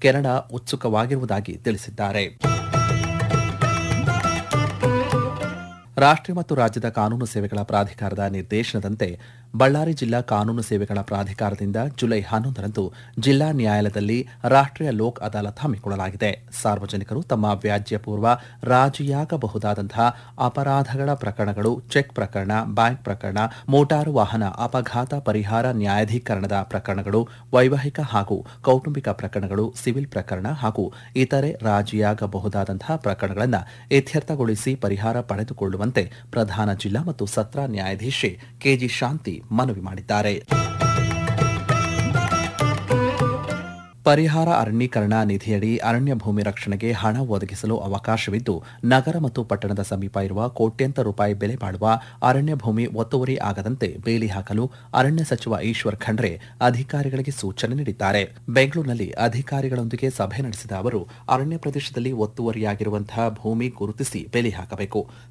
Canada ಉತ್ಸುಕವಾಗಿರುವುದಾಗಿ ತಿಳಿಸಿದ್ದಾರೆ ರಾಷ್ಟ್ರೀಯ ಮತ್ತು ರಾಜ್ಯದ ಕಾನೂನು ಸೇವೆಗಳ ಪ್ರಾಧಿಕಾರದ ನಿರ್ದೇಶನದಂತೆ ಬಳ್ಳಾರಿ ಜಿಲ್ಲಾ ಕಾನೂನು ಸೇವೆಗಳ ಪ್ರಾಧಿಕಾರದಿಂದ ಜುಲೈ ಹನ್ನೊಂದರಂದು ಜಿಲ್ಲಾ ನ್ಯಾಯಾಲಯದಲ್ಲಿ ರಾಷ್ಟ್ರೀಯ ಲೋಕ್ ಅದಾಲತ್ ಹಮ್ಮಿಕೊಳ್ಳಲಾಗಿದೆ ಸಾರ್ವಜನಿಕರು ತಮ್ಮ ವ್ಯಾಜ್ಯ ಪೂರ್ವ ರಾಜಿಯಾಗಬಹುದಾದಂತಹ ಅಪರಾಧಗಳ ಪ್ರಕರಣಗಳು ಚೆಕ್ ಪ್ರಕರಣ ಬ್ಯಾಂಕ್ ಪ್ರಕರಣ ಮೋಟಾರು ವಾಹನ ಅಪಘಾತ ಪರಿಹಾರ ನ್ಯಾಯಾಧೀಕರಣದ ಪ್ರಕರಣಗಳು ವೈವಾಹಿಕ ಹಾಗೂ ಕೌಟುಂಬಿಕ ಪ್ರಕರಣಗಳು ಸಿವಿಲ್ ಪ್ರಕರಣ ಹಾಗೂ ಇತರೆ ರಾಜಿಯಾಗಬಹುದಾದಂತಹ ಪ್ರಕರಣಗಳನ್ನು ಇತ್ಯರ್ಥಗೊಳಿಸಿ ಪರಿಹಾರ ಪಡೆದುಕೊಳ್ಳುವಂತೆ ಪ್ರಧಾನ ಜಿಲ್ಲಾ ಮತ್ತು ಸತ್ರ ನ್ಯಾಯಾಧೀಶೆ ಕೆಜಿ ಶಾಂತಿ ಮನವಿ ಮಾಡಿದ್ದಾರೆ ಪರಿಹಾರ ಅರಣ್ಯೀಕರಣ ನಿಧಿಯಡಿ ಅರಣ್ಯ ಭೂಮಿ ರಕ್ಷಣೆಗೆ ಹಣ ಒದಗಿಸಲು ಅವಕಾಶವಿದ್ದು ನಗರ ಮತ್ತು ಪಟ್ಟಣದ ಸಮೀಪ ಇರುವ ಕೋಟ್ಯಂತರ ರೂಪಾಯಿ ಬೆಲೆ ಬಾಳುವ ಅರಣ್ಯ ಭೂಮಿ ಒತ್ತುವರಿ ಆಗದಂತೆ ಬೇಲಿ ಹಾಕಲು ಅರಣ್ಯ ಸಚಿವ ಈಶ್ವರ್ ಖಂಡ್ರೆ ಅಧಿಕಾರಿಗಳಿಗೆ ಸೂಚನೆ ನೀಡಿದ್ದಾರೆ ಬೆಂಗಳೂರಿನಲ್ಲಿ ಅಧಿಕಾರಿಗಳೊಂದಿಗೆ ಸಭೆ ನಡೆಸಿದ ಅವರು ಅರಣ್ಯ ಪ್ರದೇಶದಲ್ಲಿ ಒತ್ತುವರಿಯಾಗಿರುವಂತಹ ಭೂಮಿ ಗುರುತಿಸಿ ಬೇಲಿ ಹಾಕಬೇಕು